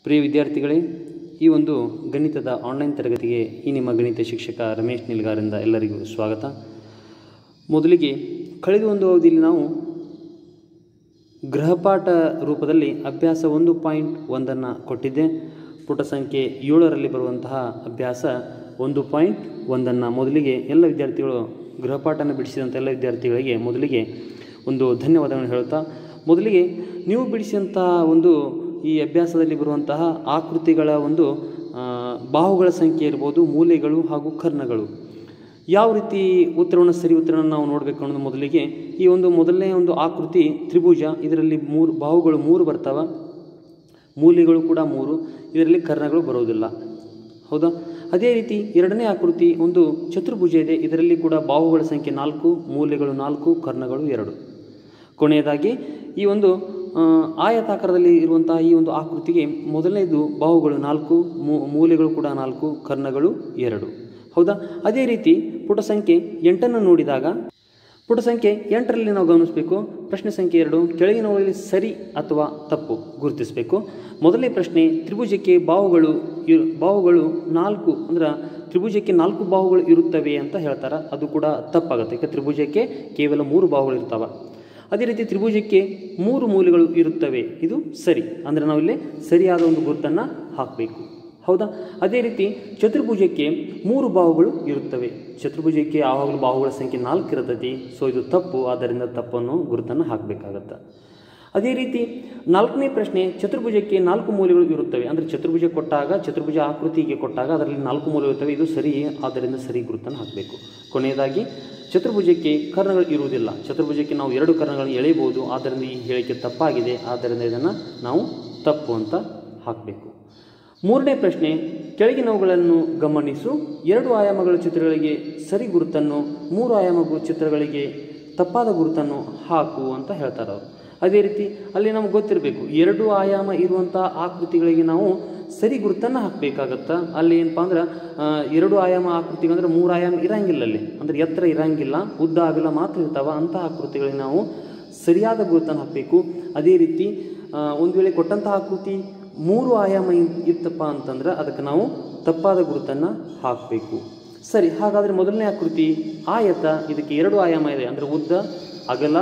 ಪ್ರಿಯ ವಿದ್ಯಾರ್ಥಿಗಳೇ ಈ ಒಂದು ಗಣಿತದ ಆನ್ಲೈನ್ ತರಗತಿಗೆ ಈ ನಿಮ್ಮ ಗಣಿತ ಶಿಕ್ಷಕ ರಮೇಶ್ ನಿಲ್ಗಾರಿಂದ ಎಲ್ಲರಿಗೂ ಸ್ವಾಗತ ಮೊದಲಿಗೆ ಕಳೆದ ಒಂದು ಅವಧಿಯಲ್ಲಿ ನಾವು ಗೃಹಪಾಠ ರೂಪದಲ್ಲಿ ಅಭ್ಯಾಸ ಒಂದು ಪಾಯಿಂಟ್ ಒಂದನ್ನು ಕೊಟ್ಟಿದ್ದೆ ಪುಟ ಸಂಖ್ಯೆ ಏಳರಲ್ಲಿ ಬರುವಂತಹ ಅಭ್ಯಾಸ ಒಂದು ಪಾಯಿಂಟ್ ಒಂದನ್ನು ಮೊದಲಿಗೆ ಎಲ್ಲ ವಿದ್ಯಾರ್ಥಿಗಳು ಗೃಹಪಾಠನ ಬಿಡಿಸಿದಂಥ ಎಲ್ಲ ವಿದ್ಯಾರ್ಥಿಗಳಿಗೆ ಮೊದಲಿಗೆ ಒಂದು ಧನ್ಯವಾದಗಳನ್ನು ಹೇಳುತ್ತಾ ಮೊದಲಿಗೆ ನೀವು ಬಿಡಿಸಿದಂಥ ಒಂದು ಈ ಅಭ್ಯಾಸದಲ್ಲಿ ಬರುವಂತಹ ಆಕೃತಿಗಳ ಒಂದು ಆ, ಬಾಹುಗಳ ಸಂಖ್ಯೆ ಇರ್ಬೋದು ಮೂಲೆಗಳು ಹಾಗೂ ಕರ್ಣಗಳು ಯಾವ ರೀತಿ ಉತ್ತರವನ್ನು ಸರಿ ಉತ್ತರವನ್ನು ನಾವು ನೋಡಬೇಕು ಅನ್ನೋದು ಮೊದಲಿಗೆ ಈ ಒಂದು ಮೊದಲನೇ ಒಂದು ಆಕೃತಿ ತ್ರಿಭುಜ ಇದರಲ್ಲಿ ಮೂರು ಬಾಹುಗಳು ಮೂರು ಬರ್ತಾವ ಮೂಲೆಗಳು ಕೂಡ ಮೂರು ಇದರಲ್ಲಿ ಕರ್ಣಗಳು ಬರೋದಿಲ್ಲ ಹೌದಾ ಅದೇ ರೀತಿ ಎರಡನೇ ಆಕೃತಿ ಒಂದು ಚತುರ್ಭುಜ ಇದೆ ಇದರಲ್ಲಿ ಕೂಡ ಬಾಹುಗಳ ಸಂಖ್ಯೆ ನಾಲ್ಕು ಮೂಲೆಗಳು ನಾಲ್ಕು ಕರ್ಣಗಳು ಎರಡು ಕೊನೆಯದಾಗಿ ಈ ಒಂದು ಆ, ಆಯತಾಕಾರದಲ್ಲಿ ಇರುವಂತಹ ಈ ಒಂದು ಆಕೃತಿಗೆ ಮೊದಲನೇದು ಬಾಹುಗಳು ನಾಲ್ಕು ಮೂ- ಮೂಲೆಗಳು ಕೂಡ ನಾಲ್ಕು ಕರ್ಣಗಳು ಎರಡು ಹೌದಾ ಅದೇ ರೀತಿ ಪುಟ ಸಂಖ್ಯೆ ಎಂಟನ್ನು ನೋಡಿದಾಗ ಪುಟ ಸಂಖ್ಯೆ ಎಂಟರಲ್ಲಿ ನಾವು ಗಮನಿಸಬೇಕು ಪ್ರಶ್ನೆ ಸಂಖ್ಯೆ ಎರಡು ಕೆಳಗಿನವುಗಳಲ್ಲಿ ಸರಿ ಅಥವಾ ತಪ್ಪು ಗುರುತಿಸಬೇಕು ಮೊದಲನೇ ಪ್ರಶ್ನೆ ತ್ರಿಭುಜಕ್ಕೆ ಬಾಹುಗಳು ಇರು ಬಾಹುಗಳು ನಾಲ್ಕು ಅಂದ್ರೆ ತ್ರಿಭುಜಕ್ಕೆ ನಾಲ್ಕು ಬಾಹುಗಳು ಇರುತ್ತವೆ ಅಂತ ಹೇಳ್ತಾರೆ ಅದು ಕೂಡ ತಪ್ಪಾಗುತ್ತೆ ಯಾಕೆ ತ್ರಿಭುಜಕ್ಕೆ ಕೇವಲ ಮೂರು ಬಾಹುಗಳು ಇರ್ತಾವೆ ಅದೇ ರೀತಿ ತ್ರಿಭುಜಕ್ಕೆ ಮೂರು ಮೂಲೆಗಳು ಇರುತ್ತವೆ ಇದು ಸರಿ ಅಂದರೆ ನಾವಿಲ್ಲಿ ಸರಿಯಾದ ಒಂದು ಗುರುತನ್ನು ಹಾಕಬೇಕು ಹೌದಾ ಅದೇ ರೀತಿ ಚತುರ್ಭುಜಕ್ಕೆ ಮೂರು ಬಾಹುಗಳು ಇರುತ್ತವೆ ಚತುರ್ಭುಜಕ್ಕೆ ಯಾವಾಗಲೂ ಬಾಹುಗಳ ಸಂಖ್ಯೆ ನಾಲ್ಕು ಇರ್ತೈತಿ ಸೊ ಇದು ತಪ್ಪು ಆದ್ದರಿಂದ ತಪ್ಪನ್ನು ಗುರುತನ್ನು ಹಾಕಬೇಕಾಗತ್ತೆ ಅದೇ ರೀತಿ ನಾಲ್ಕನೇ ಪ್ರಶ್ನೆ ಚತುರ್ಭುಜಕ್ಕೆ ನಾಲ್ಕು ಮೂಲೆಗಳು ಇರುತ್ತವೆ ಅಂದರೆ ಚತುರ್ಭುಜ ಕೊಟ್ಟಾಗ ಚತುರ್ಭುಜ ಆಕೃತಿಗೆ ಕೊಟ್ಟಾಗ ಅದರಲ್ಲಿ ನಾಲ್ಕು ಮೂಲೆ ಇರುತ್ತವೆ ಇದು ಸರಿ ಆದ್ದರಿಂದ ಸರಿ ಗುರುತನ್ನು ಹಾಕಬೇಕು ಕೊನೆಯದಾಗಿ ಚತುರ್ಭುಜಕ್ಕೆ ಕರ್ಣಗಳು ಇರುವುದಿಲ್ಲ ಚತುರ್ಭುಜಕ್ಕೆ ನಾವು ಎರಡು ಕರ್ಣಗಳನ್ನು ಎಳೆಯಬಹುದು ಆದ್ದರಿಂದ ಈ ಹೇಳಿಕೆ ತಪ್ಪಾಗಿದೆ ಆದ್ದರಿಂದ ಇದನ್ನು ನಾವು ತಪ್ಪು ಅಂತ ಹಾಕಬೇಕು ಮೂರನೇ ಪ್ರಶ್ನೆ ಕೆಳಗಿನವುಗಳನ್ನು ಗಮನಿಸು ಎರಡು ಆಯಾಮಗಳ ಚಿತ್ರಗಳಿಗೆ ಸರಿ ಗುರುತನ್ನು ಮೂರು ಆಯಾಮ ಗು- ಚಿತ್ರಗಳಿಗೆ ತಪ್ಪಾದ ಗುರುತನ್ನು ಹಾಕು ಅಂತ ಹೇಳ್ತಾರೆ ಅವರು ಅದೇ ರೀತಿ ಅಲ್ಲಿ ನಮ್ಗೆ ಗೊತ್ತಿರಬೇಕು ಎರಡು ಆಯಾಮ ಇರುವಂಥ ಆಕೃತಿಗಳಿಗೆ ನಾವು ಸರಿ ಗುರುತನ್ನು ಹಾಕಬೇಕಾಗತ್ತೆ ಅಲ್ಲಿ ಏನಪ್ಪ ಅಂದ್ರೆ ಆ, ಎರಡು ಆಯಾಮ ಆಕೃತಿಗೆ ಅಂದ್ರೆ ಮೂರು ಆಯಾಮ ಇರಂಗಿಲ್ಲ ಅಲ್ಲಿ ಅಂದ್ರೆ ಎತ್ತರ ಇರಂಗಿಲ್ಲ ಉದ್ದ ಅಗಲ ಮಾತ್ರ ಇರ್ತಾವ ಅಂಥ ಆಕೃತಿಗಳಿಗೆ ನಾವು ಸರಿಯಾದ ಗುರುತನ್ನು ಹಾಕಬೇಕು ಅದೇ ರೀತಿ ಆ, ಒಂದು ವೇಳೆ ಕೊಟ್ಟಂತಹ ಆಕೃತಿ ಮೂರು ಆಯಾಮ ಇ- ಇತ್ತಪ್ಪ ಅಂತಂದ್ರೆ ಅದಕ್ಕೆ ನಾವು ತಪ್ಪಾದ ಗುರುತನ್ನು ಹಾಕಬೇಕು ಸರಿ ಹಾಗಾದರೆ ಮೊದಲನೇ ಆಕೃತಿ ಆಯತ ಇದಕ್ಕೆ ಎರಡು ಆಯಾಮ ಇದೆ ಅಂದರೆ ಉದ್ದ ಅಗಲ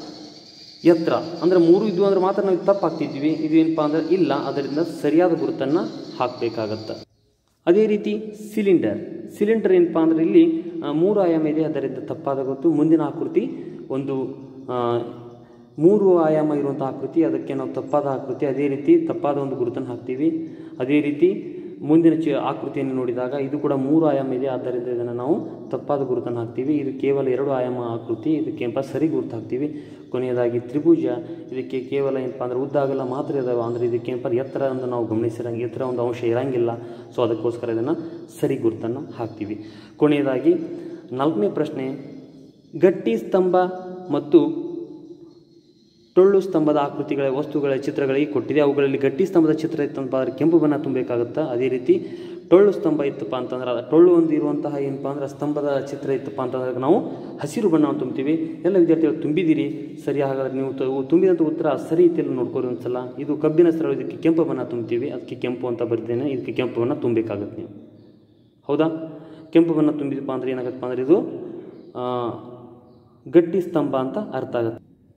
ಎತ್ತರ ಅಂದರೆ ಮೂರು ಇದ್ವು ಅಂದ್ರೆ ಮಾತ್ರ ನಾವು ತಪ್ಪು ಹಾಕ್ತಿದ್ವಿ ಇದು ಏನಪ್ಪ ಅಂದ್ರೆ ಇಲ್ಲ ಅದರಿಂದ ಸರಿಯಾದ ಗುರುತನ್ನು ಹಾಕಬೇಕಾಗತ್ತೆ ಅದೇ ರೀತಿ ಸಿಲಿಂಡರ್ ಸಿಲಿಂಡರ್ ಏನಪ್ಪ ಅಂದ್ರೆ ಇಲ್ಲಿ ಆ, ಮೂರು ಆಯಾಮ ಇದೆ ಅದರಿಂದ ತಪ್ಪಾದ ಗುರುತು ಮುಂದಿನ ಆಕೃತಿ ಒಂದು ಆ, ಮೂರು ಆಯಾಮ ಇರುವಂಥ ಆಕೃತಿ ಅದಕ್ಕೆ ನಾವು ತಪ್ಪಾದ ಆಕೃತಿ ಅದೇ ರೀತಿ ತಪ್ಪಾದ ಒಂದು ಗುರುತನ್ನು ಹಾಕ್ತೀವಿ ಅದೇ ರೀತಿ ಮುಂದಿನ ಚಿ ಆಕೃತಿಯನ್ನು ನೋಡಿದಾಗ ಇದು ಕೂಡ ಮೂರು ಆಯಾಮ ಇದೆ ಆದ್ದರಿಂದ ಇದನ್ನು ನಾವು ತಪ್ಪಾದ ಗುರುತನ್ನು ಹಾಕ್ತೀವಿ ಇದು ಕೇವಲ ಎರಡು ಆಯಾಮ ಆಕೃತಿ ಇದಕ್ಕೆ ಏನಪ್ಪ ಸರಿ ಗುರುತು ಹಾಕ್ತೀವಿ ಕೊನೆಯದಾಗಿ ತ್ರಿಭುಜ ಇದಕ್ಕೆ ಕೇವಲ ಏನಪ್ಪ ಅಂದ್ರೆ ಉದ್ದಾಗಲ ಮಾತ್ರ ಇದಾವೆ ಅಂದರೆ ಇದಕ್ಕೆ ಏನಪ್ಪ ಎತ್ತರ ಅಂತ ನಾವು ಗಮನಿಸಿರಂಗೆ ಎತ್ತರ ಒಂದು ಅಂಶ ಇರಂಗಿಲ್ಲ ಸೊ ಅದಕ್ಕೋಸ್ಕರ ಇದನ್ನು ಸರಿ ಗುರುತನ್ನು ಹಾಕ್ತೀವಿ ಕೊನೆಯದಾಗಿ ನಾಲ್ಕನೇ ಪ್ರಶ್ನೆ ಗಟ್ಟಿ ಸ್ತಂಭ ಮತ್ತು ಟೊಳ್ಳು ಸ್ತಂಭದ ಆಕೃತಿಗಳ ವಸ್ತುಗಳ ಚಿತ್ರಗಳಿಗೆ ಕೊಟ್ಟಿದೆ ಅವುಗಳಲ್ಲಿ ಗಟ್ಟಿ ಸ್ತಂಭದ ಚಿತ್ರ ಇತ್ತಂತ ಆದರೆ ಕೆಂಪು ಬಣ್ಣ ತುಂಬಬೇಕಾಗುತ್ತಾ ಅದೇ ರೀತಿ ಟೊಳ್ಳು ಸ್ತಂಭ ಇತ್ತಪ್ಪ ಅಂತಂದ್ರೆ ಅದು ಟೊಳ್ಳು ಒಂದು ಇರುವಂತಹ ಏನಪ್ಪ ಅಂದ್ರೆ ಸ್ತಂಭದ ಚಿತ್ರ ಇತ್ತಪ್ಪ ಅಂತಂದ್ರೆ ನಾವು ಹಸಿರು ಬಣ್ಣವನ್ನು ತುಂಬ್ತೀವಿ ಎಲ್ಲ ವಿದ್ಯಾರ್ಥಿಗಳು ತುಂಬಿದ್ದೀರಿ ಸರಿ ಹಾಗಾದ್ರೆ ನೀವು ತ- ತುಂಬಿದಂಥ ಉತ್ತರ ಸರಿ ಇತ್ತಿಲ್ಲ ನೋಡ್ಕೊರಿ ಒಂದ್ಸಲ ಇದು ಕಬ್ಬಿನ ಸ್ಥಳ ಇದಕ್ಕೆ ಕೆಂಪು ಬಣ್ಣ ತುಂಬ್ತೀವಿ ಅದಕ್ಕೆ ಕೆಂಪು ಅಂತ ಬರ್ದೇನೆ ಇದಕ್ಕೆ ಕೆಂಪು ಬಣ್ಣ ತುಂಬಬೇಕಾಗತ್ತೆ ನೀವು ಹೌದಾ ಕೆಂಪು ಬಣ್ಣ ತುಂಬಿದಪ್ಪ ಅಂದ್ರೆ ಏನಾಗತ್ತಪ್ಪ ಅಂದ್ರೆ ಇದು ಆ, ಗಟ್ಟಿ ಸ್ತಂಭ ಅಂತ ಅರ್ಥ ಆಗುತ್ತೆ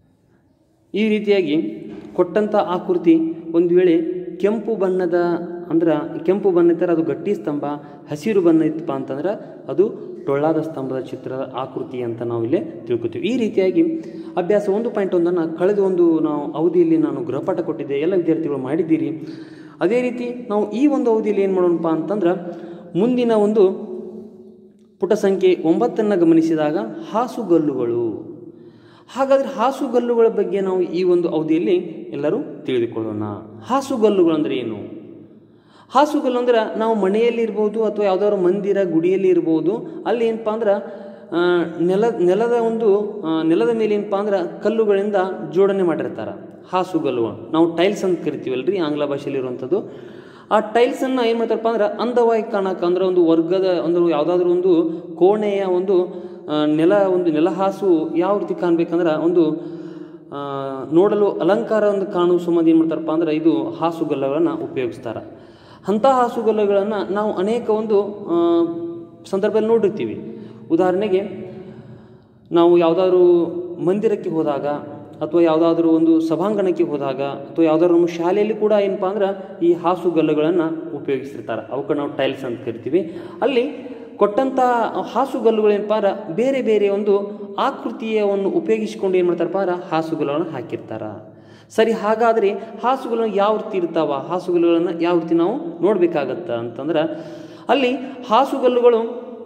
ಈ ರೀತಿಯಾಗಿ ಕೊಟ್ಟಂಥ ಆಕೃತಿ ಒಂದು ವೇಳೆ ಕೆಂಪು ಬಣ್ಣದ ಅಂದ್ರೆ ಕೆಂಪು ಬಣ್ಣ ಇದ್ದರೆ ಅದು ಗಟ್ಟಿ ಸ್ತಂಭ ಹಸಿರು ಬಣ್ಣ ಇತ್ತಪ್ಪ ಅಂತಂದ್ರೆ ಅದು ಟೊಳ್ಳಾದ ಸ್ತಂಭದ ಚಿತ್ರದ ಆಕೃತಿ ಅಂತ ನಾವು ಇಲ್ಲಿ ತಿಳ್ಕೊತೀವಿ ಈ ರೀತಿಯಾಗಿ ಅಭ್ಯಾಸ ಒಂದು ಪಾಯಿಂಟ್ ಒಂದನ್ನು ಕಳೆದ ಒಂದು ನಾವು ಅವಧಿಯಲ್ಲಿ ನಾನು ಗೃಹಪಾಠ ಕೊಟ್ಟಿದ್ದೆ ಎಲ್ಲ ವಿದ್ಯಾರ್ಥಿಗಳು ಮಾಡಿದ್ದೀರಿ ಅದೇ ರೀತಿ ನಾವು ಈ ಒಂದು ಅವಧಿಯಲ್ಲಿ ಏನು ಮಾಡೋಣಪ್ಪ ಅಂತಂದ್ರೆ ಮುಂದಿನ ಒಂದು ಪುಟ ಸಂಖ್ಯೆ ಒಂಬತ್ತನ್ನು ಗಮನಿಸಿದಾಗ ಹಾಸುಗಲ್ಲುಗಳು ಹಾಗಾದರೆ ಹಾಸುಗಲ್ಲುಗಳ ಬಗ್ಗೆ ನಾವು ಈ ಒಂದು ಅವಧಿಯಲ್ಲಿ ಎಲ್ಲರೂ ತಿಳಿದುಕೊಳ್ಳೋಣ ಹಾಸುಗಲ್ಲುಗಳು ಅಂದರೆ ಏನು ಹಾಸುಗಲ್ಲು ಅಂದ್ರೆ ನಾವು ಮನೆಯಲ್ಲಿ ಇರ್ಬೋದು ಅಥವಾ ಯಾವುದಾದ್ರು ಮಂದಿರ ಗುಡಿಯಲ್ಲಿ ಇರ್ಬೋದು ಅಲ್ಲಿ ಏನಪ್ಪ ಅಂದ್ರೆ ಆ, ನೆಲ ನೆಲದ ಒಂದು ಆ, ನೆಲದ ಮೇಲೆ ಏನಪ್ಪ ಅಂದ್ರೆ ಕಲ್ಲುಗಳಿಂದ ಜೋಡಣೆ ಮಾಡಿರ್ತಾರೆ ಹಾಸುಗಲ್ಲು ನಾವು ಟೈಲ್ಸ್ ಅಂತ ಕರಿತೀವಲ್ರಿ ಆಂಗ್ಲ ಭಾಷೆಯಲ್ಲಿ ಇರುವಂಥದ್ದು ಆ ಟೈಲ್ಸನ್ನು ಏನು ಮಾಡ್ತಾರಪ್ಪ ಅಂದ್ರೆ ಅಂದವಾಗಿ ಕಾಣಕ್ಕೆ ಅಂದ್ರೆ ಒಂದು ವರ್ಗದ ಅಂದ್ರೆ ಯಾವುದಾದ್ರೂ ಒಂದು ಕೋಣೆಯ ಒಂದು ಆ, ನೆಲ ಒಂದು ನೆಲಹಾಸು ಯಾವ ರೀತಿ ಕಾಣ್ಬೇಕಂದ್ರೆ ಒಂದು ಆ, ನೋಡಲು ಅಲಂಕಾರ ಒಂದು ಕಾಣುವ ಸಂಬಂಧ ಏನು ಮಾಡ್ತಾರಪ್ಪ ಅಂದ್ರೆ ಇದು ಹಾಸುಗಲ್ಲಗಳನ್ನು ಉಪಯೋಗಿಸ್ತಾರೆ ಅಂಥ ಹಾಸುಗಲ್ಲಗಳನ್ನು ನಾವು ಅನೇಕ ಒಂದು ಆ, ಸಂದರ್ಭದಲ್ಲಿ ನೋಡಿರ್ತೀವಿ ಉದಾಹರಣೆಗೆ ನಾವು ಯಾವುದಾದ್ರೂ ಮಂದಿರಕ್ಕೆ ಹೋದಾಗ ಅಥವಾ ಯಾವುದಾದ್ರೂ ಒಂದು ಸಭಾಂಗಣಕ್ಕೆ ಹೋದಾಗ ಅಥವಾ ಯಾವುದಾದ್ರು ನಮ್ಮ ಶಾಲೆಯಲ್ಲಿ ಕೂಡ ಏನಪ್ಪ ಅಂದ್ರೆ ಈ ಹಾಸುಗಲ್ಲುಗಳನ್ನು ಉಪಯೋಗಿಸಿರ್ತಾರೆ ಅವಕ್ಕೆ ನಾವು ಟೈಲ್ಸ್ ಅಂತ ಕರಿತೀವಿ ಅಲ್ಲಿ ಕೊಟ್ಟಂಥ ಹಾಸುಗಲ್ಲುಗಳೇನಪ್ಪ ಅಂದ್ರೆ ಬೇರೆ ಬೇರೆ ಒಂದು ಆಕೃತಿಯನ್ನು ಉಪಯೋಗಿಸಿಕೊಂಡು ಏನು ಮಾಡ್ತಾರಪ್ಪ ಅಂದ್ರೆ ಹಾಸುಗಲ್ಲುಗಳನ್ನು ಹಾಕಿರ್ತಾರೆ ಸರಿ ಹಾಗಾದರೆ ಹಾಸುಗಳು ಯಾವ ರೀತಿ ಇರ್ತಾವ ಹಾಸುಗಲ್ಲುಗಳನ್ನು ಯಾವ ರೀತಿ ನಾವು ನೋಡಬೇಕಾಗತ್ತ ಅಂತಂದ್ರೆ ಅಲ್ಲಿ ಹಾಸುಗಲ್ಲುಗಳು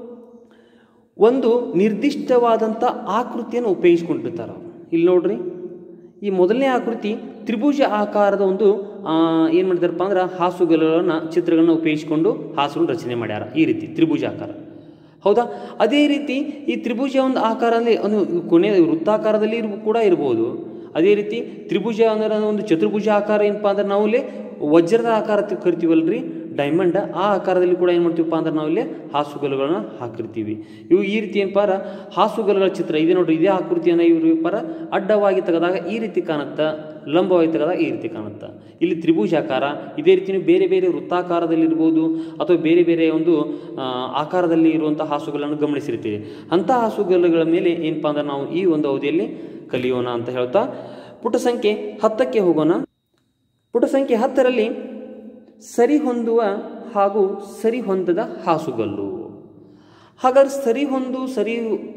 ಒಂದು ನಿರ್ದಿಷ್ಟವಾದಂಥ ಆಕೃತಿಯನ್ನು ಉಪಯೋಗಿಸ್ಕೊಂಡಿರ್ತಾರೆ ಇಲ್ಲಿ ನೋಡ್ರಿ ಈ ಮೊದಲನೇ ಆಕೃತಿ ತ್ರಿಭುಜ ಆಕಾರದ ಒಂದು ಏನು ಮಾಡಿದಾರಪ್ಪ ಅಂದ್ರೆ ಹಾಸುಗಲ್ಲುಗಳನ್ನು ಚಿತ್ರಗಳನ್ನ ಉಪಯೋಗಿಸಿಕೊಂಡು ಹಾಸುಗಳು ರಚನೆ ಮಾಡ್ಯಾರ ಈ ರೀತಿ ತ್ರಿಭುಜ ಆಕಾರ ಹೌದಾ ಅದೇ ರೀತಿ ಈ ತ್ರಿಭುಜ ಒಂದು ಆಕಾರದಲ್ಲಿ ಒಂದು ಕೊನೆ ವೃತ್ತಾಕಾರದಲ್ಲಿ ಇರ್ ಕೂಡ ಇರ್ಬೋದು ಅದೇ ರೀತಿ ತ್ರಿಭುಜ ಅಂದ್ರೆ ಒಂದು ಚತುರ್ಭುಜ ಆಕಾರ ಏನಪ್ಪ ಅಂದ್ರೆ ನಾವು ಇಲ್ಲಿ ವಜ್ರದ ಆಕಾರ ತಿ- ಕರಿತೀವಲ್ರಿ ಡೈಮಂಡ್ ಆ ಆಕಾರದಲ್ಲಿ ಕೂಡ ಏನು ಮಾಡ್ತೀವಪ್ಪ ಅಂದ್ರೆ ನಾವು ಇಲ್ಲಿ ಹಾಸುಗಲ್ಲುಗಳನ್ನ ಹಾಕಿರ್ತೀವಿ ಇವು ಈ ರೀತಿ ಏನಪ್ಪ ಅಂದ್ರೆ ಹಾಸುಗಲ್ಲುಗಳ ಚಿತ್ರ ಇದೆ ನೋಡ್ರಿ ಇದೇ ಆಕೃತಿಯನ್ನು ಇವರು ಪರ ಅಡ್ಡವಾಗಿ ತೆಗೆದಾಗ ಈ ರೀತಿ ಕಾಣುತ್ತಾ ಲಂಬವಾಗಿ ತೆಗೆದಾಗ ಈ ರೀತಿ ಕಾಣುತ್ತಾ ಇಲ್ಲಿ ತ್ರಿಭುಜಾಕಾರ ಇದೇ ರೀತಿ ನೀವು ಬೇರೆ ಬೇರೆ ವೃತ್ತಾಕಾರದಲ್ಲಿರ್ಬೋದು ಅಥವಾ ಬೇರೆ ಬೇರೆ ಒಂದು ಆ, ಆಕಾರದಲ್ಲಿ ಇರುವಂಥ ಹಾಸುಗಳನ್ನು ಗಮನಿಸಿರ್ತೀವಿ ಅಂಥ ಹಾಸುಗಲ್ಲುಗಳ ಮೇಲೆ ಏನಪ್ಪ ಅಂದ್ರೆ ನಾವು ಈ ಒಂದು ಅವಧಿಯಲ್ಲಿ ಕಲಿಯೋಣ ಅಂತ ಹೇಳ್ತಾ ಪುಟ ಸಂಖ್ಯೆ ಹತ್ತಕ್ಕೆ ಹೋಗೋಣ ಪುಟ ಸಂಖ್ಯೆ ಹತ್ತರಲ್ಲಿ ಸರಿ ಹೊಂದುವ ಹಾಗೂ ಸರಿ ಹೊಂದದ ಹಾಸುಗಲ್ಲು ಹಾಗಾದ್ರೆ ಸರಿ ಹೊಂದು ಸರಿ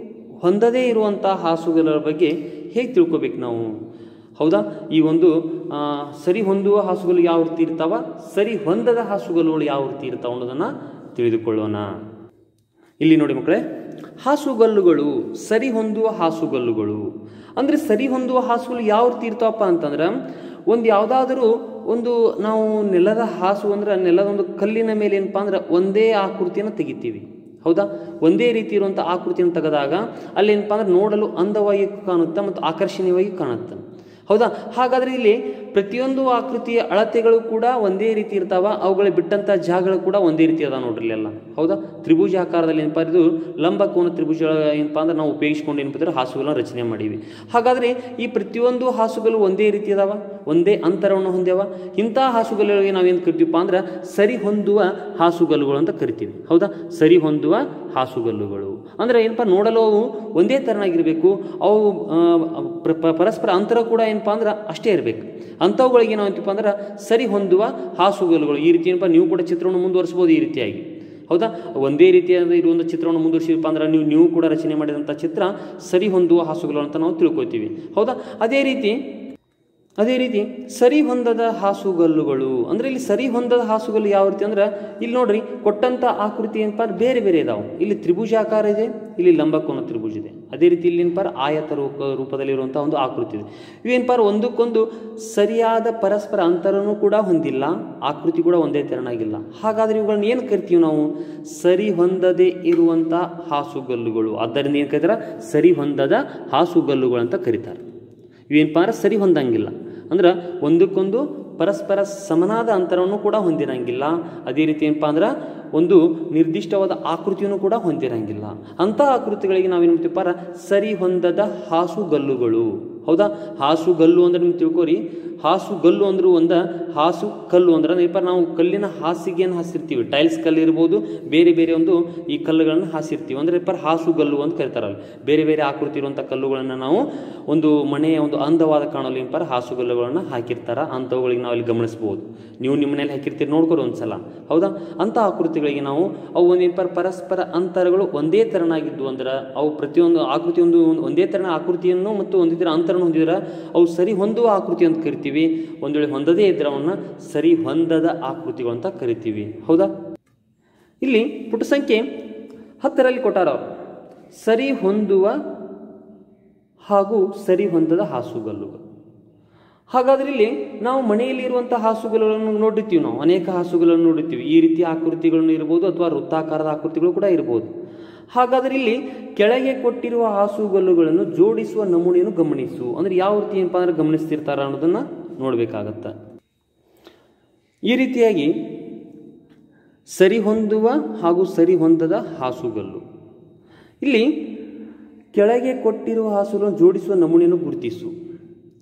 ಹೊಂದದೇ ಇರುವಂಥ ಹಾಸುಗಲ್ಲರ ಬಗ್ಗೆ ಹೇಗೆ ತಿಳ್ಕೊಬೇಕು ನಾವು ಹೌದಾ ಈ ಒಂದು ಆ, ಸರಿ ಹೊಂದುವ ಹಾಸುಗಲ್ಲು ಯಾವ ರೀತಿ ಇರ್ತಾವ ಸರಿ ಹೊಂದದ ಹಾಸುಗಲ್ಲುಗಳು ಯಾವ ರೀತಿ ಇರ್ತಾವ ಅನ್ನೋದನ್ನು ತಿಳಿದುಕೊಳ್ಳೋಣ ಇಲ್ಲಿ ನೋಡಿ ಮಕ್ಕಳೇ ಹಾಸುಗಲ್ಲುಗಳು ಸರಿ ಹೊಂದುವ ಹಾಸುಗಲ್ಲುಗಳು ಅಂದರೆ ಸರಿ ಹೊಂದುವ ಹಾಸುಗಳು ಯಾವ ರೀತಿ ಇರ್ತಾವಪ್ಪ ಅಂತಂದ್ರೆ ಒಂದು ಯಾವುದಾದ್ರೂ ಒಂದು ನಾವು ನೆಲದ ಹಾಸು ಅಂದ್ರೆ ನೆಲದ ಒಂದು ಕಲ್ಲಿನ ಮೇಲೆ ಏನಪ್ಪ ಅಂದ್ರೆ ಒಂದೇ ಆಕೃತಿಯನ್ನು ತೆಗಿತೀವಿ ಹೌದಾ ಒಂದೇ ರೀತಿ ಇರುವಂಥ ಆಕೃತಿಯನ್ನು ತೆಗೆದಾಗ ಅಲ್ಲಿ ಏನಪ್ಪ ಅಂದ್ರೆ ನೋಡಲು ಅಂದವಾಗಿ ಕಾಣುತ್ತೆ ಮತ್ತು ಆಕರ್ಷಣೀಯವಾಗಿ ಕಾಣುತ್ತೆ ಹೌದಾ ಹಾಗಾದ್ರೆ ಇಲ್ಲಿ ಪ್ರತಿಯೊಂದು ಆಕೃತಿಯ ಅಳತೆಗಳು ಕೂಡ ಒಂದೇ ರೀತಿ ಇರ್ತಾವ ಅವುಗಳ ಬಿಟ್ಟಂಥ ಜಾಗಗಳು ಕೂಡ ಒಂದೇ ರೀತಿ ಅದ ನೋಡ್ರಿ ಇಲ್ಲೆಲ್ಲ ಹೌದಾ ತ್ರಿಭುಜ ಆಕಾರದಲ್ಲಿ ಏನಪ್ಪ ಇದು ಲಂಬ ಕೋನ ತ್ರಿಭುಜ ಏನಪ್ಪ ಅಂದ್ರೆ ನಾವು ಉಪಯೋಗಿಸ್ಕೊಂಡು ಏನಪ್ಪ ಅಂದ್ರೆ ಹಾಸುಗಳನ್ನು ರಚನೆ ಮಾಡೀವಿ ಹಾಗಾದ್ರೆ ಈ ಪ್ರತಿಯೊಂದು ಹಾಸುಗಳು ಒಂದೇ ರೀತಿ ಅದಾವ ಒಂದೇ ಅಂತರವನ್ನು ಹೊಂದ್ಯಾವ ಇಂಥ ಹಾಸುಗಳಿಗೆ ನಾವೇನು ಕರಿತೀವಪ್ಪ ಅಂದ್ರೆ ಸರಿ ಹೊಂದುವ ಹಾಸುಗಲ್ಲುಗಳು ಅಂತ ಕರಿತೀವಿ ಹೌದಾ ಸರಿ ಹೊಂದುವ ಹಾಸುಗಲ್ಲುಗಳು ಅಂದ್ರೆ ಏನಪ್ಪ ನೋಡಲು ಅವು ಒಂದೇ ಥರನಾಗಿರಬೇಕು ಅವು ಆ, ಪ್ರ- ಪ- ಪರಸ್ಪರ ಅಂತರ ಕೂಡ ಏನಪ್ಪ ಅಂದ್ರೆ ಅಷ್ಟೇ ಇರಬೇಕು ಅಂಥವುಗಳಿಗೆ ನಾವು ಏನಪ್ಪ ಅಂದ್ರೆ ಸರಿ ಹೊಂದುವ ಹಾಸುಗಲ್ಲುಗಳು ಈ ರೀತಿ ಏನಪ್ಪ ನೀವು ಕೂಡ ಚಿತ್ರವನ್ನು ಮುಂದುವರಿಸ್ಬೋದು ಈ ರೀತಿಯಾಗಿ ಹೌದಾ ಒಂದೇ ರೀತಿಯಾದ ಇರುವಂಥ ಚಿತ್ರವನ್ನು ಮುಂದುವರಿಸಿದಪ್ಪ ಅಂದ್ರೆ ನೀವು ನೀವು ಕೂಡ ರಚನೆ ಮಾಡಿದಂಥ ಚಿತ್ರ ಸರಿ ಹೊಂದುವ ಹಾಸುಗಳು ಅಂತ ನಾವು ತಿಳ್ಕೊತೀವಿ ಹೌದಾ ಅದೇ ರೀತಿ ಅದೇ ರೀತಿ ಸರಿ ಹೊಂದದ ಹಾಸುಗಲ್ಲುಗಳು ಅಂದರೆ ಇಲ್ಲಿ ಸರಿ ಹೊಂದದ ಹಾಸುಗಲ್ಲು ಯಾವ ರೀತಿ ಅಂದ್ರೆ ಇಲ್ಲಿ ನೋಡ್ರಿ ಕೊಟ್ಟಂಥ ಆಕೃತಿ ಏನಪ್ಪ ಅಂದ್ರೆ ಬೇರೆ ಬೇರೆ ಇದಾವೆ ಇಲ್ಲಿ ತ್ರಿಭುಜಾಕಾರ ಇದೆ ಇಲ್ಲಿ ಲಂಬಕೋನ ತ್ರಿಭುಜ ಇದೆ ಅದೇ ರೀತಿ ಇಲ್ಲಿ ಏನಪ್ಪ ಅಂದ್ರೆ ಆಯತ ರೂಪ ರೂಪದಲ್ಲಿರುವಂಥ ಒಂದು ಆಕೃತಿ ಇದೆ ಇವೇನಪ್ಪ ಅಂದ್ರೆ ಒಂದಕ್ಕೊಂದು ಸರಿಯಾದ ಪರಸ್ಪರ ಅಂತರನೂ ಕೂಡ ಹೊಂದಿಲ್ಲ ಆಕೃತಿ ಕೂಡ ಒಂದೇ ತೆರನಾಗಿಲ್ಲ ಹಾಗಾದ್ರೆ ಇವುಗಳನ್ನ ಏನು ಕರಿತೀವಿ ನಾವು ಸರಿ ಹೊಂದದೇ ಇರುವಂಥ ಹಾಸುಗಲ್ಲುಗಳು ಆದ್ದರಿಂದ ಏನು ಕರೀತಾರೆ ಸರಿ ಹೊಂದದ ಹಾಸುಗಲ್ಲುಗಳು ಅಂತ ಕರೀತಾರೆ ಇವೇನಪ್ಪ ಅಂದ್ರೆ ಸರಿ ಹೊಂದಂಗಿಲ್ಲ ಅಂದ್ರೆ ಒಂದಕ್ಕೊಂದು ಪರಸ್ಪರ ಸಮನಾದ ಅಂತರವನ್ನು ಕೂಡ ಹೊಂದಿರಂಗಿಲ್ಲ ಅದೇ ರೀತಿ ಏನಪ್ಪ ಅಂದ್ರೆ ಒಂದು ನಿರ್ದಿಷ್ಟವಾದ ಆಕೃತಿಯನ್ನು ಕೂಡ ಹೊಂದಿರಂಗಿಲ್ಲ ಅಂಥ ಆಕೃತಿಗಳಿಗೆ ನಾವೇನು ಮಾಡ್ತೀವಪ್ಪ ಅಂದ್ರೆ ಸರಿ ಹೊಂದದ ಹಾಸುಗಲ್ಲುಗಳು ಹೌದಾ ಹಾಸುಗಲ್ಲು ಅಂದ್ರೆ ನಿಮ್ಗೆ ತಿಳ್ಕೊರಿ ಹಾಸುಗಲ್ಲು ಅಂದ್ರೂ ಒಂದು ಹಾಸು ಕಲ್ಲು ಅಂದ್ರೆ ಏನಪ್ಪ ನಾವು ಕಲ್ಲಿನ ಹಾಸಿಗೆಯನ್ನು ಹಾಸಿರ್ತೀವಿ ಟೈಲ್ಸ್ ಕಲ್ಲು ಇರ್ಬೋದು ಬೇರೆ ಬೇರೆ ಒಂದು ಈ ಕಲ್ಲುಗಳನ್ನು ಹಾಸಿರ್ತೀವಿ ಅಂದ್ರೆ ಏನಪ್ಪ ಹಾಸುಗಲ್ಲು ಅಂತ ಕರಿತಾರಲ್ಲ ಬೇರೆ ಬೇರೆ ಆಕೃತಿ ಇರುವಂಥ ಕಲ್ಲುಗಳನ್ನು ನಾವು ಒಂದು ಮನೆಯ ಒಂದು ಅಂದವಾದ ಕಾಣಲು ಏನಪ್ಪ ಹಾಸುಗಲ್ಲುಗಳನ್ನು ಹಾಕಿರ್ತಾರ ಅಂಥವುಗಳಿಗೆ ನಾವು ಅಲ್ಲಿ ಗಮನಿಸ್ಬೋದು ನೀವು ನಿಮ್ಮ ಮನೇಲಿ ಹಾಕಿರ್ತೀರಿ ನೋಡ್ಕೊರಿ ಒಂದ್ಸಲ ಹೌದಾ ಅಂಥ ಆಕೃತಿಗಳಿಗೆ ನಾವು ಅವು ಒಂದು ಏನಪ್ಪ ಪರಸ್ಪರ ಅಂತರಗಳು ಒಂದೇ ತೆರನಾಗಿದ್ದು ಅಂದ್ರೆ ಅವು ಪ್ರತಿಯೊಂದು ಆಕೃತಿ ಒಂದು ಒಂದೇ ತೆರನ ಆಕೃತಿಯನ್ನು ಮತ್ತು ಒಂದೇ ಥರ ಅಂತರನ್ನು ಹೊಂದಿದ್ರೆ ಅವು ಸರಿ ಹೊಂದುವ ಆಕೃತಿ ಅಂತ ಕರಿತೀವಿ ಒಂದು ವೇಳೆ ಹೊಂದದೇ ಇದ್ರೆ ಅವನ್ನ ಸರಿ ಹೊಂದದ ಆಕೃತಿಗಳು ಅಂತ ಕರಿತೀವಿ ಹೌದಾ ಇಲ್ಲಿ ಪುಟ ಸಂಖ್ಯೆ ಹತ್ತರಲ್ಲಿ ಕೊಟ್ಟಾರ ಅವ್ರು. ಸರಿ ಹೊಂದುವ ಹಾಗೂ ಸರಿ ಹೊಂದದ ಹಾಸುಗಲ್ಲುಗಳು ಹಾಗಾದ್ರೆ ಇಲ್ಲಿ ನಾವು ಮನೆಯಲ್ಲಿ ಇರುವಂಥ ಹಾಸುಗಳನ್ನು ನೋಡಿರ್ತೀವಿ ನಾವು ಅನೇಕ ಹಾಸುಗಳನ್ನು ನೋಡಿರ್ತೀವಿ ಈ ರೀತಿಯ ಆಕೃತಿಗಳನ್ನು ಇರ್ಬೋದು ಅಥವಾ ವೃತ್ತಾಕಾರದ ಆಕೃತಿಗಳು ಕೂಡ ಇರ್ಬೋದು ಹಾಗಾದ್ರೆ ಇಲ್ಲಿ ಕೆಳಗೆ ಕೊಟ್ಟಿರುವ ಹಾಸುಗಲ್ಲುಗಳನ್ನು ಜೋಡಿಸುವ ನಮೂನೆಯನ್ನು ಗಮನಿಸು ಅಂದ್ರೆ ಯಾವ ರೀತಿ ಏನಪ್ಪ ಅಂದ್ರೆ ಗಮನಿಸ್ತಿರ್ತಾರ ಅನ್ನೋದನ್ನ ನೋಡ್ಬೇಕಾಗತ್ತ ಈ ರೀತಿಯಾಗಿ ಸರಿ ಹೊಂದುವ ಹಾಗೂ ಸರಿ ಹೊಂದದ ಹಾಸುಗಲ್ಲು ಇಲ್ಲಿ ಕೆಳಗೆ ಕೊಟ್ಟಿರುವ ಹಾಸುಗಳನ್ನು ಜೋಡಿಸುವ ನಮೂನೆಯನ್ನು ಗುರುತಿಸು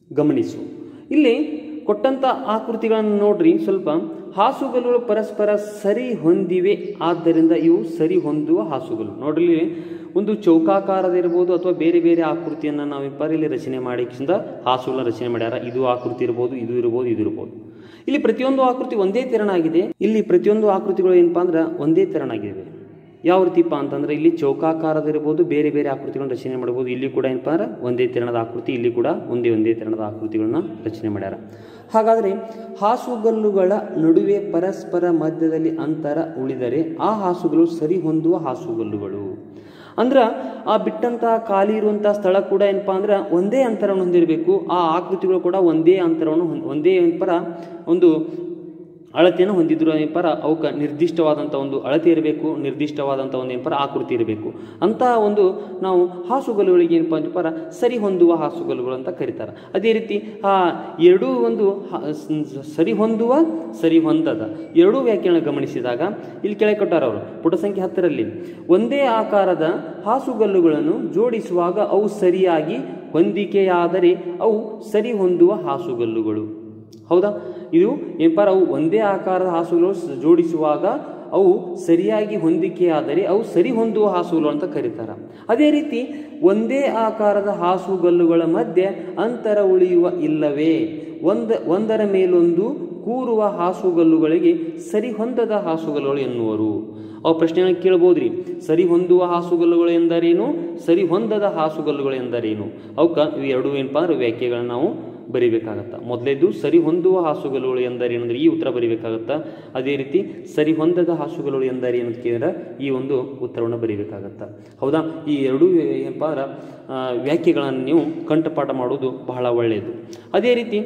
ಗಮನಿಸು ಇಲ್ಲಿ ಕೊಟ್ಟಂಥ ಆಕೃತಿಗಳನ್ನು ನೋಡ್ರಿ ಸ್ವಲ್ಪ ಹಾಸುಗಲ್ಲುಗಳು ಪರಸ್ಪರ ಸರಿ ಹೊಂದಿವೆ ಆದ್ದರಿಂದ ಇವು ಸರಿ ಹೊಂದುವ ಹಾಸುಗಲ್ಲು ನೋಡ್ರಿ ಇಲ್ಲಿ ಒಂದು ಚೌಕಾಕಾರದ ಇರ್ಬೋದು ಅಥವಾ ಬೇರೆ ಬೇರೆ ಆಕೃತಿಯನ್ನು ನಾವು ಇಬ್ಬರು ಇಲ್ಲಿ ರಚನೆ ಮಾಡಿಕ್ಕಿಂದ ಹಾಸುಗಳನ್ನ ರಚನೆ ಮಾಡ್ಯಾರ ಇದು ಆಕೃತಿ ಇರ್ಬೋದು ಇದು ಇರ್ಬೋದು ಇದು ಇರ್ಬೋದು ಇಲ್ಲಿ ಪ್ರತಿಯೊಂದು ಆಕೃತಿ ಒಂದೇ ತೆರನಾಗಿದೆ ಇಲ್ಲಿ ಪ್ರತಿಯೊಂದು ಆಕೃತಿಗಳು ಏನಪ್ಪಾ ಅಂದ್ರೆ ಒಂದೇ ತೆರನಾಗಿವೆ ಯಾವ ರೀತಿಪ್ಪ ಅಂತಂದ್ರೆ ಇಲ್ಲಿ ಚೌಕಾಕಾರದ ಇರ್ಬೋದು ಬೇರೆ ಬೇರೆ ಆಕೃತಿಗಳನ್ನ ರಚನೆ ಮಾಡ್ಬೋದು ಇಲ್ಲಿ ಕೂಡ ಏನಪ್ಪ ಅಂದ್ರೆ ಒಂದೇ ತೆರಣದ ಆಕೃತಿ ಇಲ್ಲಿ ಕೂಡ ಒಂದೇ ಒಂದೇ ತೆರಣದ ಆಕೃತಿಗಳನ್ನ ರಚನೆ ಮಾಡ್ಯಾರ ಹಾಗಾದರೆ ಹಾಸುಗಲ್ಲುಗಳ ನಡುವೆ ಪರಸ್ಪರ ಮಧ್ಯದಲ್ಲಿ ಅಂತರ ಉಳಿದರೆ ಆ ಹಾಸುಗಳು ಸರಿ ಹೊಂದುವ ಹಾಸುಗಲ್ಲುಗಳು ಅಂದ್ರೆ ಆ ಬಿಟ್ಟಂತಹ ಖಾಲಿ ಇರುವಂತಹ ಸ್ಥಳ ಕೂಡ ಏನಪ್ಪಾ ಅಂದ್ರೆ ಒಂದೇ ಅಂತರವನ್ನು ಹೊಂದಿರಬೇಕು ಆ ಆಕೃತಿಗಳು ಕೂಡ ಒಂದೇ ಅಂತರವನ್ನು ಹೊಂದ್- ಒಂದೇ ಪರ ಒಂದು ಅಳತೆಯನ್ನು ಹೊಂದಿದ್ರು ಏನಪ್ಪಾರ ಅವಕ್ಕೆ ನಿರ್ದಿಷ್ಟವಾದಂಥ ಒಂದು ಅಳತೆ ಇರಬೇಕು ನಿರ್ದಿಷ್ಟವಾದಂಥ ಒಂದು ಏನಪ್ಪಾರ ಆಕೃತಿ ಇರಬೇಕು ಅಂತ ಒಂದು ನಾವು ಹಾಸುಗಲ್ಲುಗಳಿಗೆ ಏನಪ್ಪ ಅಂತಪ್ಪಾರ ಸರಿ ಹೊಂದುವ ಹಾಸುಗಲ್ಲುಗಳು ಅಂತ ಕರೀತಾರೆ ಅದೇ ರೀತಿ ಆ ಎರಡೂ ಒಂದು ಹ- ಸ- ಸರಿ ಹೊಂದುವ ಸರಿ ಹೊಂದದ ಎರಡೂ ವ್ಯಾಖ್ಯಾನ ಗಮನಿಸಿದಾಗ ಇಲ್ಲಿ ಕೆಳಗೆ ಕೊಟ್ಟಾರ ಅವರು ಪುಟ ಸಂಖ್ಯೆ ಹತ್ತರಲ್ಲಿ ಒಂದೇ ಆಕಾರದ ಹಾಸುಗಲ್ಲುಗಳನ್ನು ಜೋಡಿಸುವಾಗ ಅವು ಸರಿಯಾಗಿ ಹೊಂದಿಕೆಯಾದರೆ ಅವು ಸರಿ ಹೊಂದುವ ಹಾಸುಗಲ್ಲುಗಳು ಹೌದಾ ಇದು ಏನಪ್ಪಾರ ಅವು ಒಂದೇ ಆಕಾರದ ಹಾಸುಗಳು ಸ- ಜೋಡಿಸುವಾಗ ಅವು ಸರಿಯಾಗಿ ಹೊಂದಿಕೆಯಾದರೆ ಅವು ಸರಿ ಹೊಂದುವ ಹಾಸುಗಳು ಅಂತ ಕರೀತಾರೆ ಅದೇ ರೀತಿ ಒಂದೇ ಆಕಾರದ ಹಾಸುಗಲ್ಲುಗಳ ಮಧ್ಯೆ ಅಂತರ ಉಳಿಯುವ ಇಲ್ಲವೇ ಒಂದ ಒಂದರ ಮೇಲೊಂದು ಕೂರುವ ಹಾಸುಗಲ್ಲುಗಳಿಗೆ ಸರಿ ಹೊಂದದ ಹಾಸುಗಲ್ಲುಗಳು ಎನ್ನುವರು ಅವು ಪ್ರಶ್ನೆಯನ್ನು ಕೇಳ್ಬೋದ್ರಿ ಸರಿ ಹೊಂದುವ ಹಾಸುಗಲ್ಲುಗಳು ಎಂದರೇನು ಸರಿ ಹೊಂದದ ಹಾಸುಗಲ್ಲುಗಳು ಎಂದರೇನು ಅವಕ್ಕ ಇವು ಎರಡು ಏನಪ್ಪ ಅಂದ್ರೆ ವ್ಯಾಖ್ಯೆಗಳನ್ನ ನಾವು ಬರಿಬೇಕಾಗತ್ತ ಮೊದಲೇದು ಸರಿ ಹೊಂದುವ ಹಾಸುಗಲ್ಲುಗಳು ಎಂದರೇನು ಅಂದ್ರೆ ಈ ಉತ್ತರ ಬರಿಬೇಕಾಗತ್ತ ಅದೇ ರೀತಿ ಸರಿ ಹೊಂದದ ಹಾಸುಗಲ್ಲುಗಳು ಎಂದರೇನು ಅಂತ ಕೇಳಿದ್ರೆ ಈ ಒಂದು ಉತ್ತರವನ್ನು ಬರಿಬೇಕಾಗತ್ತ ಹೌದಾ ಈ ಎರಡೂ ಏನಪ್ಪ ಅಂದ್ರೆ ಆ, ವ್ಯಾಖ್ಯೆಗಳನ್ನು ನೀವು ಕಂಠಪಾಠ ಮಾಡೋದು ಬಹಳ ಒಳ್ಳೆಯದು ಅದೇ ರೀತಿ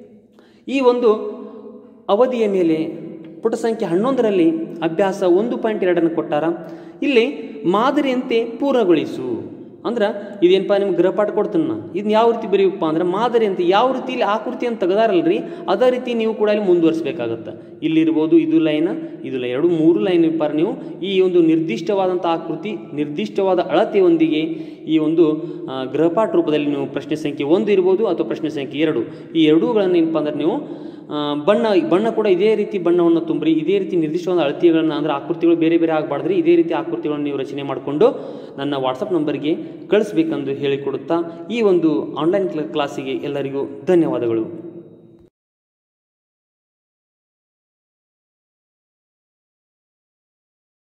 ಈ ಒಂದು ಅವಧಿಯ ಮೇಲೆ ಪುಟ ಸಂಖ್ಯೆ ಹನ್ನೊಂದರಲ್ಲಿ ಅಭ್ಯಾಸ ಒಂದು ಪಾಯಿಂಟ್ ಎರಡನ್ನು ಕೊಟ್ಟಾರ ಇಲ್ಲಿ ಮಾದರಿಯಂತೆ ಪೂರ್ಣಗೊಳಿಸು ಅಂದ್ರೆ ಇದೇನಪ್ಪ ನಿಮ್ಗೆ ಗೃಹಪಾಠ ಕೊಡ್ತೀನಿ ನಾ ಇದನ್ನ ಯಾವ ರೀತಿ ಬರೀಬೇಕಪ್ಪ ಅಂದ್ರೆ ಮಾದರಿ ಅಂತ ಯಾವ ರೀತಿ ಇಲ್ಲಿ ಆಕೃತಿ ಅಂತ ತೆಗೆದಾರಲ್ರಿ ಅದೇ ರೀತಿ ನೀವು ಕೂಡ ಇಲ್ಲಿ ಮುಂದುವರಿಸಬೇಕಾಗತ್ತೆ ಇಲ್ಲಿರ್ಬೋದು ಇದು ಲೈನ್ ಇದು ಲೈನ್ ಎರಡು ಮೂರು ಲೈನ್ ಇಪ್ಪಾರ ನೀವು ಈ ಒಂದು ನಿರ್ದಿಷ್ಟವಾದಂಥ ಆಕೃತಿ ನಿರ್ದಿಷ್ಟವಾದ ಅಳತೆಯೊಂದಿಗೆ ಈ ಒಂದು ಆ, ಗೃಹಪಾಠ ರೂಪದಲ್ಲಿ ನೀವು ಪ್ರಶ್ನೆ ಸಂಖ್ಯೆ ಒಂದು ಇರ್ಬೋದು ಅಥವಾ ಪ್ರಶ್ನೆ ಸಂಖ್ಯೆ ಎರಡು ಈ ಎರಡೂಗಳನ್ನು ಏನಪ್ಪ ಅಂದ್ರೆ ನೀವು ಆ, ಬಣ್ಣ ಬಣ್ಣ ಕೂಡ ಇದೇ ರೀತಿ ಬಣ್ಣವನ್ನು ತುಂಬ್ರಿ ಇದೇ ರೀತಿ ನಿರ್ದಿಷ್ಟವಾದ ಅಳತೆಗಳನ್ನು ಅಂದರೆ ಆಕೃತಿಗಳು ಬೇರೆ ಬೇರೆ ಆಗಬಾರ್ದ್ರಿ ಇದೇ ರೀತಿ ಆಕೃತಿಗಳನ್ನು ನೀವು ರಚನೆ ಮಾಡಿಕೊಂಡು ನನ್ನ ವಾಟ್ಸಪ್ ನಂಬರ್ಗೆ ಕಳಿಸ್ಬೇಕೆಂದು ಹೇಳಿಕೊಡುತ್ತಾ ಈ ಒಂದು ಆನ್ಲೈನ್ ಕ್ಲಾಸಿಗೆ ಎಲ್ಲರಿಗೂ ಧನ್ಯವಾದಗಳು